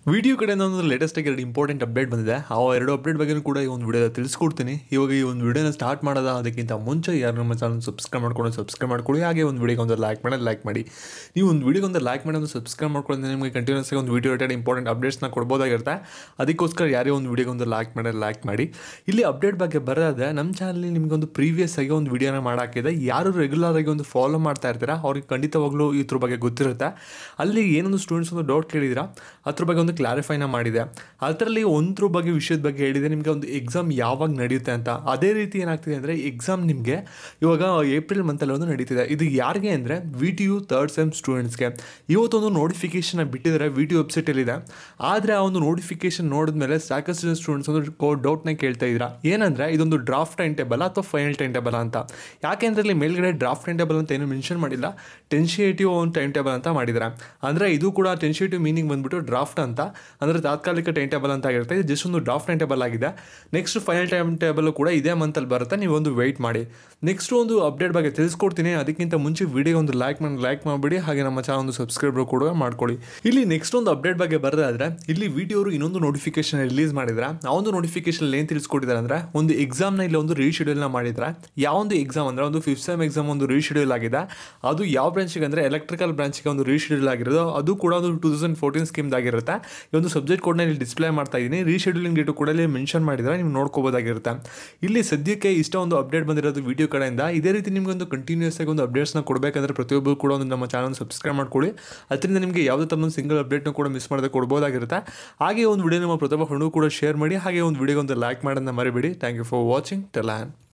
video ಕಡೆಯಿಂದ ಒಂದು latest ಆಗಿ ಎರಡು ಇಂಪಾರ್ಟೆಂಟ್ ಅಪ್ಡೇಟ್ ಬಂದಿದೆ ಆ ಎರಡು ಅಪ್ಡೇಟ್ ಬಗ್ಗೆ ಕೂಡ ಈ ಒಂದು ವಿಡಿಯೋ ತಿಳಿಸ್ಕೊಡ್ತೀನಿ ಇವಾಗ ಈ ಒಂದು ವಿಡಿಯೋನ ಸ್ಟಾರ್ಟ್ ಮಾಡೋದ ಅದಕ್ಕಿಂತ ಮುಂಚೆ ಯಾರು ನಮ್ಮ ಚಾನಲ್ ಸಬ್ಸ್ಕ್ರೈಬ್ ಮಾಡ್ಕೊಂಡು ಸಬ್ಸ್ಕ್ರೈಬ್ ಮಾಡ್ಕೊಳ್ಳಿ ಹಾಗೆ ಒಂದು ವಿಡಿಯೋಗೆ ಒಂದು ಲೈಕ್ ಮಾಡೋದು ಲೈಕ್ ಮಾಡಿ ನೀವು ಒಂದು ವಿಡಿಯೋಗೆ ಒಂದು ಲೈಕ್ ಮಾಡಿ ಒಂದು ಸಬ್ಸ್ಕ್ರೈಬ್ ಮಾಡ್ಕೊಳ್ಳಿ ನಿಮಗೆ ಕಂಟಿನ್ಯೂಸ್ ಆಗಿ ಒಂದು ವಿಡಿಯೋ ರಿಲೇಟೆಡ್ ಇಂಪಾರ್ಟೆಂಟ್ ಅಪ್ಡೇಟ್ಸ್ನ ಕೊಡ್ಬೋದಾಗಿರುತ್ತೆ ಅದಕ್ಕೋಸ್ಕರ ಯಾರೇ ಒಂದು ವಿಡಿಯೋಗೆ ಒಂದು ಲೈಕ್ ಮಾಡಿ ಲೈಕ್ ಮಾಡಿ ಇಲ್ಲಿ ಅಪ್ಡೇಟ್ ಬಗ್ಗೆ ಬರೋದಾದ್ರೆ ನಮ್ಮ ಚಾನಲ್ ನಿಮಗೆ ಒಂದು ಪ್ರೀವಿಯಸ್ ಆಗಿ ಒಂದು ವಿಡಿಯೋನ ಮಾಡಾಕಿದೆ ಯಾರು ರೆಗ್ಯುಲರ್ ಆಗಿ ಒಂದು ಫಾಲೋ ಮಾಡ್ತಾ ಇರ್ತೀರಾ ಅವ್ರಿಗೆ ಖಂಡಿತವಾಗ್ಲೂ ಇದ್ರ ಬಗ್ಗೆ ಗೊತ್ತಿರುತ್ತೆ ಅಲ್ಲಿ ಏನೊಂದು ಸ್ಟೂಡೆಂಟ್ಸ್ ಒಂದು ಡೌಟ್ ಕೇಳಿದಿರಾ ಅದ್ರ ಬಗ್ಗೆ ಒಂದು ಕ್ಲಾರಿಫೈನ ಮಾಡಿದೆ ಅದರಲ್ಲಿ ಒಂದ್ರ ಬಗ್ಗೆ ವಿಷಯದ ಬಗ್ಗೆ ಹೇಳಿದೆ ನಿಮಗೆ ಒಂದು ಎಕ್ಸಾಮ್ ಯಾವಾಗ ನಡೆಯುತ್ತೆ ಅಂತ ಅದೇ ರೀತಿ ಏನಾಗ್ತಿದೆ ಅಂದರೆ ಎಕ್ಸಾಮ್ ನಿಮಗೆ ಇವಾಗ ಏಪ್ರಿಲ್ ಮಂತಲ್ಲಿ ಒಂದು ನಡೀತಿದೆ ಇದು ಯಾರಿಗೆ ಅಂದರೆ V T U third sem ಸ್ಟೂಡೆಂಟ್ಸ್ಗೆ ಇವತ್ತೊಂದು ನೋಟಿಫಿಕೇಶನ್ ಬಿಟ್ಟಿದ್ದಾರೆ ವಿ ಟಿ ವೆಬ್ಸೈಟಲ್ಲಿದೆ ಆದರೆ ಆ ಒಂದು ನೋಟಿಫಿಕೇಶನ್ ನೋಡಿದ್ಮೇಲೆ ಸಾಕಷ್ಟು ಸ್ಟೂಡೆಂಟ್ಸ್ ಒಂದು ಡೌಟ್ನ ಕೇಳ್ತಾ ಇದ್ದೀರಾ ಏನಂದರೆ ಇದೊಂದು ಡ್ರಾಫ್ಟ್ ಟೈಮ್ ಟೇಬಲ್ ಅಥವಾ ಫೈನಲ್ ಟೈಮ್ ಟೇಬಲ್ ಅಂತ ಯಾಕೆಂದ್ರೆ ಇಲ್ಲಿ ಮೇಲ್ಗಡೆ ಡ್ರಾಫ್ಟ್ ಟೈಮ್ ಟೇಬಲ್ ಅಂತ ಏನು ಮೆನ್ಷನ್ ಮಾಡಿಲ್ಲ ಟೆನ್ಶಿಯೇಟಿವ್ ಒಂದು ಟೈಮ್ ಟೇಬಲ್ ಅಂತ ಮಾಡಿದ್ದಾರೆ ಅಂದರೆ ಇದು ಕೂಡ ಟೆನ್ಶಿಯೇಟಿವ್ ಮೀನಿಂಗ್ ಬಂದ್ಬಿಟ್ಟು ಡ್ರಾಫ್ಟ್ ಅಂತ ಅಂದರೆ ತಾತ್ಕಾಲಿಕ ಟೈಮ್ ಟೇಬಲ್ ಅಂತ ಆಗಿರುತ್ತೆ ಇದು ಜಸ್ಟ್ ಒಂದು ಡ್ರಾಫ್ಟ್ ಟೈಮ್ ಟೇಬಲ್ ಆಗಿದೆ ನೆಕ್ಸ್ಟ್ ಫೈನಲ್ ಟೈಮ್ ಟೇಬಲ್ ಕೂಡ ಇದೇ ಮಂತಲ್ಲಿ ಬರುತ್ತೆ ನೀವು ಒಂದು ವೆಯ್ಟ್ ಮಾಡಿ ನೆಕ್ಸ್ಟ್ ಒಂದು ಅಪ್ಡೇಟ್ ಬಗ್ಗೆ ತಿಳಿಸ್ಕೊಡ್ತೀನಿ ಅದಕ್ಕಿಂತ ಮುಂಚೆ ವಿಡಿಯೋ ಒಂದು ಲೈಕ್ ಮಾಡಿ ಲೈಕ್ ಮಾಡಿಬಿಡಿ ಹಾಗೆ ನಮ್ಮ ಚಾನಲ್ ಒಂದು ಸಬ್ಸ್ಕ್ರೈಬರ್ ಕೂಡ ಮಾಡ್ಕೊಳ್ಳಿ ಇಲ್ಲಿ ನೆಕ್ಸ್ಟ್ ಒಂದು ಅಪ್ಡೇಟ್ ಬಗ್ಗೆ ಬರೋದಾದ್ರೆ ಇಲ್ಲಿ ವಿಡಿಯೋರು ಇನ್ನೊಂದು ನೋಟಿಫಿಕೇಶನ್ ರಿಲೀಸ್ ಮಾಡಿದ್ರೆ ಆ ಒಂದು ನೋಟಿಫಿಕೇಶನ್ ಏನು ತಿಳಿಸ್ಕೊಟ್ಟಿದ್ದಾರೆ ಅಂದರೆ ಒಂದು ಎಕ್ಸಾಮ್ನ ಇಲ್ಲಿ ಒಂದು ರೀಶೆಡ್ಯೂಲ್ನ ಮಾಡಿದ್ರೆ ಯಾವ ಒಂದು ಎಕ್ಸಾಮ್ ಅಂದರೆ ಒಂದು ಫಿಫ್ತ್ ಸೆಮ್ ಎಕ್ಸಾಮ್ ಒಂದು ರೀಶೆಡ್ಯೂಲ್ ಆಗಿದೆ ಅದು ಯಾವ ಬ್ರಾಂಚಿಗೆ ಅಂದರೆ ಎಲೆಕ್ಟ್ರಿಕಲ್ ಬ್ರಾಂಚ್ಗೆ ಒಂದು ರೀಶೆಡ್ಯೂಲ್ ಆಗಿರೋದು ಅದು ಕೂಡ ಒಂದು ಟೂ ತೌಸಂಡ್ ಫೋರ್ಟೀನ್ ಸ್ಕೀಮ್ದಾಗಿರುತ್ತೆ ಈ ಒಂದು ಸಬ್ಜೆಕ್ಟ್ ಕೋಡ್ನ ಇಲ್ಲಿ ಡಿಸ್ಪ್ಲೇ ಮಾಡ್ತಾ ಇದ್ದೀನಿ ರೀಶೆಡ್ಯೂಲಿಂಗ್ ಡೇಟು ಕೂಡ ಇಲ್ಲಿ ಮೆನ್ಷನ್ ಮಾಡಿದ್ರೆ ನೀವು ನೋಡ್ಕೋಬೋದಾಗಿರುತ್ತೆ ಇಲ್ಲಿ ಸದ್ಯಕ್ಕೆ ಇಷ್ಟ ಒಂದು ಅಪ್ಡೇಟ್ ಬಂದಿರೋದು ವಿಡಿಯೋ ಕಡೆಯಿಂದ ಇದೇ ರೀತಿ ನಿಮಗೆ ಒಂದು ಕಂಟಿನ್ಯೂಸ್ ಆಗಿ ಒಂದು ಅಪ್ಡೇಟ್ಸ್ನ ಕೊಡಬೇಕಂದ್ರೆ ಪ್ರತಿಯೊಬ್ಬರು ಕೂಡ ಒಂದು ನಮ್ಮ ಚಾನಲ್ ಸಬ್ಸ್ಕ್ರೈಬ್ ಮಾಡ್ಕೊಳ್ಳಿ ಅದರಿಂದ ನಿಮಗೆ ಯಾವುದೇ ಥರ ಒಂದು ಸಿಂಗಲ್ ಅಪ್ಡೇಟ್ನ ಕೂಡ ಮಿಸ್ ಮಾಡದೆ ಕೊಡ್ಬೋದಾಗಿರುತ್ತೆ ಹಾಗೆ ಒಂದು ವಿಡಿಯೋ ನಿಮ್ಮ ಪ್ರತಿಯೊಬ್ಬ ಫ್ರೆಂಡು ಕೂಡ ಶೇರ್ ಮಾಡಿ ಹಾಗೆ ಒಂದು ವಿಡಿಯೋಗೆ ಒಂದು ಲೈಕ್ ಮಾಡೋದನ್ನ ಮರಿಬೇಡಿ ಥ್ಯಾಂಕ್ ಯು ಫಾರ್ ವಾಚಿಂಗ್ ಟೆಲಾನ್